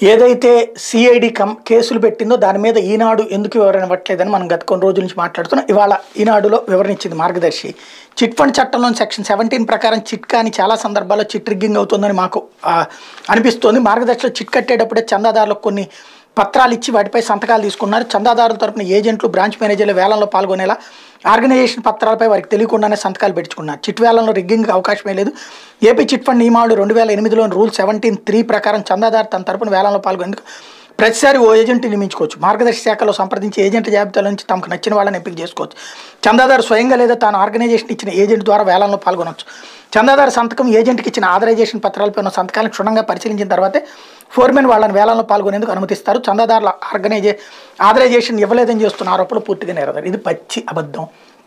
ఏదైతే సిఐడి కం కేసులు పెట్టిందో దాని మీద ఈనాడు ఎందుకు వివరణ ఇవ్వట్లేదని మనం గత కొన్ని రోజుల నుంచి మాట్లాడుతున్నాం ఇవాళ ఈనాడులో వివరణ ఇచ్చింది మార్గదర్శి చిట్ ఫండ్ చట్టంలోని సెక్షన్ సెవెంటీన్ ప్రకారం చిట్ కాని చాలా సందర్భాల్లో చిట్ రిగ్గింగ్ అవుతుందని మాకు ఆ, అనిపిస్తోంది మార్గదర్శిలో చిట్ కట్టేటప్పుడే చందాదారులకు కొన్ని పత్రాలు ఇచ్చి వాటిపై సంతకాలు తీసుకున్నారు చందాదారుల తరపున ఏజెంట్లు బ్రాంచ్ మేనేజర్లు వేలంలో పాల్గొనేలా ఆర్గనైజేషన్ పత్రాలపై వారికి తెలియకుండానే సంతకాలు పెట్టించుకున్నారు చిట్ వేలంలో రిగ్గింగ్ అవకాశమే లేదు ఏపీ చిట్ ఫండ్ నియమావళి రెండు వేల ఎనిమిదిలోని రూల్ సెవెంటీన్ త్రీ ప్రకారం చందాదారు తన తరపున వేలంలో పాల్గొనేందుకు ప్రతిసారి ఓ ఏజెంట్ నియమించుకోవచ్చు మార్గదర్శి శాఖలో సంప్రదించి ఏజెంట్ జాబితాల నుంచి తమకు నచ్చిన వాళ్ళని ఎంపిక చేసుకోవచ్చు చందాదారు స్వయంగా లేదా తాను ఆర్గనైజేషన్ ఇచ్చిన ఏజెంట్ ద్వారా వేలంలో పాల్గొనవచ్చు చందాదారు సంతకం ఏజెంట్కి ఇచ్చిన ఆథరైజేషన్ పత్రాలపై ఉన్న సంతకాలను క్షుణ్ణంగా పరిశీలించిన తర్వాతే ఫోర్మెన్ వాళ్ళని వేలంలో పాల్గొనేందుకు అనుమతిస్తారు చందాదారుల ఆర్గనైజే ఆథరైజేషన్ ఇవ్వలేదని చేస్తున్న ఆరోపణలు పూర్తిగా నెరవేరు ఇది పచ్చి అబద్ధం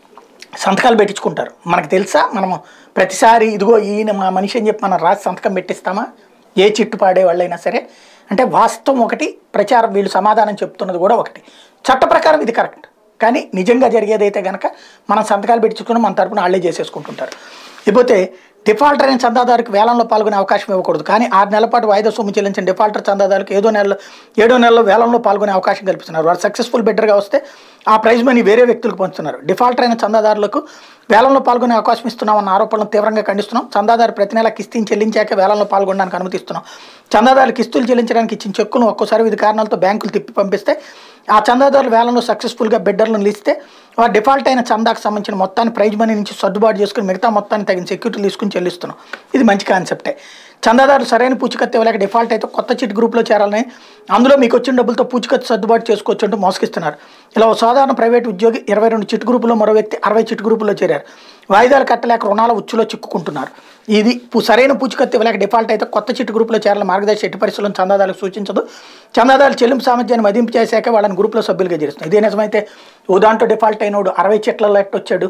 సంతకాలు పెట్టించుకుంటారు మనకు తెలుసా మనము ప్రతిసారి ఇదిగో ఈయన మా మనిషి అని చెప్పి మనం రాసి సంతకం పెట్టిస్తామా ఏ చిట్టు పాడే వాళ్ళైనా సరే అంటే వాస్తవం ఒకటి ప్రచారం వీళ్ళు సమాధానం చెప్తున్నది కూడా ఒకటి చట్ట ప్రకారం ఇది కరెక్ట్ కానీ నిజంగా జరిగేదైతే కనుక మనం సంతకాలు పెట్టించుకుని మన తరపున వాళ్ళే చేసేసుకుంటుంటారు ఇకపోతే డిఫాల్టర్ అయిన చందాదారుకి వేలంలో పాల్గొనే అవకాశం ఇవ్వకూడదు కానీ ఆరు నెలల పాటు వాయిదా సొమ్ము చెల్లించిన డిఫాల్టర్ చందాదారులకు ఏదో నెలలో ఏడో నెలలో వేలంలో పాల్గొనే అవకాశం కల్పిస్తున్నారు వారు సక్సెస్ఫుల్ బెటర్గా వస్తే ఆ ప్రైజ్ మనీ వేరే వ్యక్తులకు పంచుతున్నారు డిఫాల్టర్ అయిన చందాదారులకు వేలంలో పాల్గొనే అవకాశం ఇస్తున్నామన్న ఆరోపణలను తీవ్రంగా ఖండిస్తున్నాం చందాదారు ప్రతి నెల కిస్తీని చెల్లించాక వేలంలో పాల్గొనడానికి అనుమతిస్తున్నాం చందాదారులు కిస్తులు చెల్లించడానికి ఇచ్చిన చెక్కును ఒక్కోసారి వివిధ కారణాలతో బ్యాంకులు తిప్పి పంపిస్తే ఆ చందాదారులు వేలంలో సక్సెస్ఫుల్గా బెడ్డర్లను లిస్తే వారు డిఫాల్ట్ అయిన చందాకు సంబంధించిన మొత్తాన్ని ప్రైజ్ మనీ నుంచి సర్దుబాటు చేసుకుని మిగతా మొత్తాన్ని తగిన సెక్యూరిటీ తీసుకుని చెల్లిస్తున్నాం ఇది మంచి కాన్సెప్టే చందాదారులు సరైన పూచికత్తు ఇవ్వలేక డిఫాల్ట్ అయితే కొత్త చిట్ గ్రూప్లో చేరాలని అందులో మీకు వచ్చిన డబ్బులతో పూచికత్తు సర్దుబాటు చేసుకోవచ్చు అంటూ మోసగిస్తున్నారు ఇలా ఓ సాధారణ ప్రైవేట్ ఉద్యోగి ఇరవై రెండు చిట్ గ్రూపులో మరో వ్యక్తి అరవై చిట్ గ్రూపులో చేరారు వాయిదాలు కట్టలేక రుణాల ఉచ్చులో చిక్కుకుంటున్నారు ఇది పు- సరైన పూచికత్తు ఇవ్వలేక డిఫాల్ట్ అయితే కొత్త చిట్ గ్రూపులో చేరాలని మార్గదర్శి ఎట్టి పరిస్థితులను చందాదారులకు సూచించదు చందాదారులు చెల్లింపు సామర్థ్యాన్ని మదింపు చేశాక వాళ్ళని గ్రూప్లో సభ్యులుగా చేరుస్తుంది ఇదే నిజమైతే ఓ దాంట్లో డిఫాల్ట్ అయినోడు అరవై చెట్లలో ఎట్టొచ్చాడు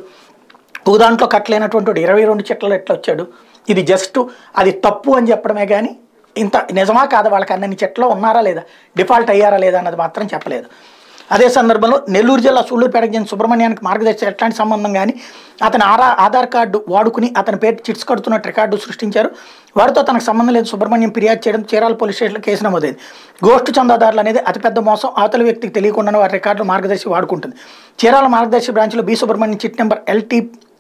ఒక దాంట్లో కట్టలేనటువంటి వాడు ఇరవై రెండు చెట్లలో ఎట్లా వచ్చాడు ఇది జస్ట్ అది తప్పు అని చెప్పడమే కానీ ఇంత నిజమా కాదా వాళ్ళకి అన్నన్ని చెట్లు ఉన్నారా లేదా డిఫాల్ట్ అయ్యారా లేదా అన్నది మాత్రం చెప్పలేదు అదే సందర్భంలో నెల్లూరు జిల్లా సూళ్ళూరుపేటకు చెందిన సుబ్రహ్మణ్యానికి మార్గదర్శి ఎట్లాంటి సంబంధం కానీ అతని ఆరా ఆధార్ కార్డు వాడుకుని అతని పేరు చిట్స్ కడుతున్నట్టు రికార్డు సృష్టించారు వారితో తనకు సంబంధం లేదు సుబ్రహ్మణ్యం ఫిర్యాదు చేయడం చీరాల పోలీస్ స్టేషన్లో కేసు నమోదైంది గోష్ఠు చందాదారులు అనేది అతిపెద్ద మోసం అవతల వ్యక్తికి తెలియకుండానే వారి రికార్డులు మార్గదర్శి వాడుకుంటుంది చీరాల మార్గదర్శి బ్రాంచ్లో B Subrahmanyam chit number LT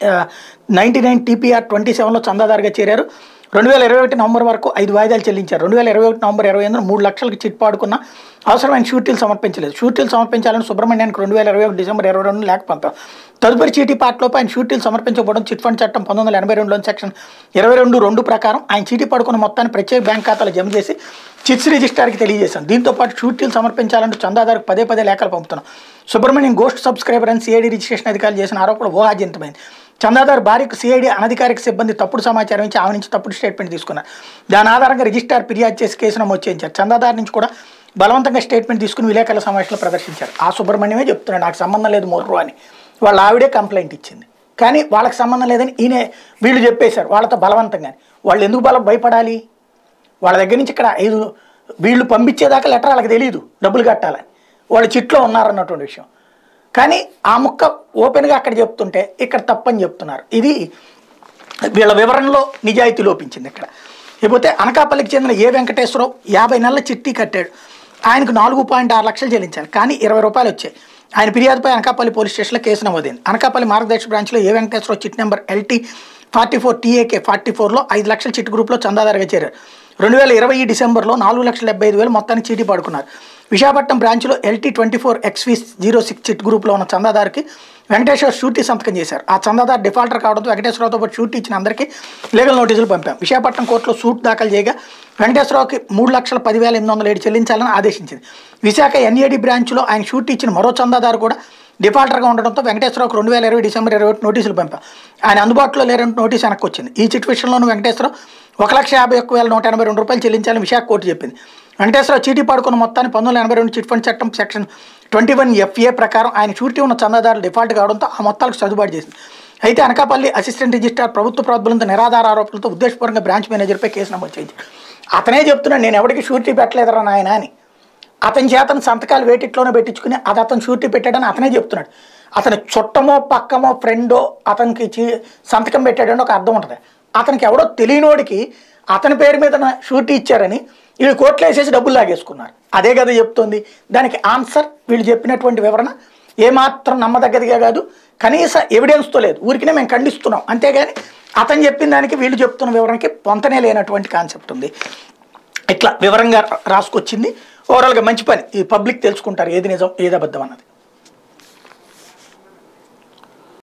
ninety nine TPR twenty సెవెన్లో చందాదారుగా చేరారు రెండు వేల ఇరవై ఒకటి నవంబర్ వరకు ఐదు వాయిదాలు చెల్లించారు రెండు వేల ఇరవై ఒకటి నవంబర్ ఇరవై ఎనిమిది మూడు లక్షలకు చిట్ పాడుకున్న అవసరమైన షూటీలు సమర్పించలేదు షూటీలు సమర్పించాలని సుబ్రహ్మణ్యానికి రెండు వేల ఇరవై ఒకటి డిసెంబర్ ఇరవై రెండు లేకపోతాం తదుపరి చీటీ పాటలోపై ఆయన షూటీలు సమర్పించకపోవడం చిట్ ఫండ్ చట్టం పంతొమ్మిది వందల ఎనభై రెండులోని సెక్షన్ ఇరవై రెండు రెండు ప్రకారం ఆయన చీటీ పడుకున్న మొత్తాన్ని ప్రత్యేక బ్యాంక్ ఖాతాలో జమ చేసి చిట్స్ రిజిస్టార్కి తెలియజేశాం దీంతో పాటు షూటీలు సమర్పించాలంటూ చందాదారుకు పదే పదే లేఖలు పంపుతున్నాం సుబ్రహ్మణ్యం గోస్ట్ సబ్స్క్రైబర్ అని సిఐడి రిజిస్ట్రేషన్ అధికారులు చేసిన ఆరోపణ ఊహాజనితమైంది చందాదారు భార్యకు సిఐడి అనధికారిక సిబ్బంది తప్పుడు సమాచారం ఇచ్చి ఆమె నుంచి తప్పుడు స్టేట్మెంట్ తీసుకున్నారు దాని ఆధారంగా రిజిస్టార్ ఫిర్యాదు చేసి కేసు నమోదు చేయించారు చందాదారు నుంచి కూడా బలవంతంగా స్టేట్మెంట్ తీసుకుని విలేకరుల సమావేశంలో ప్రదర్శించారు ఆ సుబ్రహ్మణ్యమే చెప్తున్నాడు నాకు సంబంధం లేదు మొర్రు అని వాళ్ళ ఆవిడే కంప్లైంట్ ఇచ్చింది కానీ వాళ్ళకి సంబంధం లేదని ఈయనే వీళ్ళు చెప్పేశారు వాళ్ళతో బలవంతంగా వాళ్ళు ఎందుకు బలం భయపడాలి వాళ్ళ దగ్గర నుంచి ఇక్కడ ఐదు వీళ్ళు పంపించేదాకా లెటర్ వాళ్ళకి తెలియదు డబ్బులు కట్టాలని వాళ్ళు చిట్లో ఉన్నారన్నటువంటి విషయం కానీ ఆ ముక్క ఓపెన్గా అక్కడ చెప్తుంటే ఇక్కడ తప్పని చెప్తున్నారు ఇది వీళ్ళ వివరణలో నిజాయితీ లోపించింది ఇక్కడ లేకపోతే అనకాపల్లికి చెందిన ఏ వెంకటేశ్వరరావు యాభై నెలల చిట్టి కట్టాడు ఆయనకు నాలుగు పాయింట్ ఆరు లక్షలు చెల్లించాలి కానీ ఇరవై రూపాయలు వచ్చాయి ఆయన ఫిర్యాదుపై అనకాపల్లి పోలీస్ స్టేషన్లో కేసు నమోదైంది అనకాపల్లి మార్గదర్శి బ్రాంచ్లో A Venkateswararao chit number LT forty four TAK forty ఫోర్లో ఐదు లక్షల చిట్ గ్రూప్లో చందాదారుగా చేరారు రెండు వేల ఇరవై డిసెంబర్లో నాలుగు లక్షల డెబ్బై ఐదు వేలు మొత్తానికి చీటీ పడుకున్నారు విశాఖపట్నం బ్రాంచ్లో LT twenty four XV zero six chit గ్రూప్లో ఉన్న చందాదారుకి వెంకటేశ్వర షూటీ సంతకం చేశారు ఆ చందాదారు డిఫాల్టర్ కావడంతో వెంకటేశ్వరరావుతో పాటు షూటీ ఇచ్చిన అందరికీ లీగల్ నోటీసులు పంపాం విశాఖపట్నం కోర్టులో సూట్ దాఖలు చేయగా వెంకటేశ్వరరావుకి మూడు లక్షల పదివేల ఎనిమిది వందల ఏడు చెల్లించాలని ఆదేశించింది విశాఖ ఎన్ఏడి బ్రాంచ్లో ఆయన షూట్ ఇచ్చిన మరో చందాదారు కూడా డిఫాల్టర్గా ఉండడంతో వెంకటేశ్వరరావుకు రెండు వేల ఇరవై డిసెంబర్ ఇరవై ఒకటి నోటీసులు పంపాం ఆయన అందుబాటులో లేరంటూ నోటీస్ వెనక్కి వచ్చింది ఈ చిట్ విషయంలోనూ వెంకటేశ్వరరావు ఒక లక్ష యాభై ఒక్క వేల నూట ఎనభై రెండు రూపాయలు చెల్లించాలని విశాఖ కోర్టు చెప్పింది వెంకటేశ్వరరావు చీటీ పాడుకున్న మొత్తాన్ని పంతొమ్మిది వందల ఎనభై రెండు చిట్ ఫండ్ చట్టం సెక్షన్ ట్వంటీ వన్ ఎఫ్ఏ ప్రకారం ఆయన షూరిటీ ఉన్న చందాదారులు డిఫాల్ట్ కావడంతో ఆ మొత్తాలకు సర్దుబాటు చేసింది అయితే అనకాపల్లి అసిస్టెంట్ రిజిస్ట్రార్ ప్రభుత్వ ప్రాతిపదికన నిరాధార ఆరోపణలతో ఉద్దేశపూర్వకంగా బ్రాంచ్ మేనేజర్పై కేసు నమోదు చేయించారు అతనే చెప్తున్నాడు నేను ఎవరికి షూరిటీ పెట్టలేదరా నాయన అని అతని చేతను సంతకాలు వేటిట్లోనే పెట్టించుకుని అది అతను షూరిటీ పెట్టాడని అతనే చెప్తున్నాడు అతని చుట్టమో పక్కమో ఫ్రెండో అతనికి చీ- సంతకం పెట్టాడని ఒక అర్థం ఉంటుంది అతనికి ఎవడో తెలియనోడికి అతని పేరు మీద షూరిటీ ఇచ్చారని వీళ్ళు కోట్లు వేసేసి డబ్బులు లాగేసుకున్నారు అదే కదా చెప్తోంది దానికి ఆన్సర్ వీళ్ళు చెప్పినటువంటి వివరణ ఏమాత్రం నమ్మదగ్గదిగా కాదు కనీస ఎవిడెన్స్తో లేదు ఊరికినే మేము ఖండిస్తున్నాం అంతేగాని అతను చెప్పిన దానికి వీళ్ళు చెప్తున్న వివరణకి పొంతనే లేనటువంటి కాన్సెప్ట్ ఉంది ఇట్లా వివరంగా రాసుకొచ్చింది ఓవరాల్గా మంచి పని ఈ పబ్లిక్ తెలుసుకుంటారు ఏది నిజం ఏది అబద్ధం అన్నది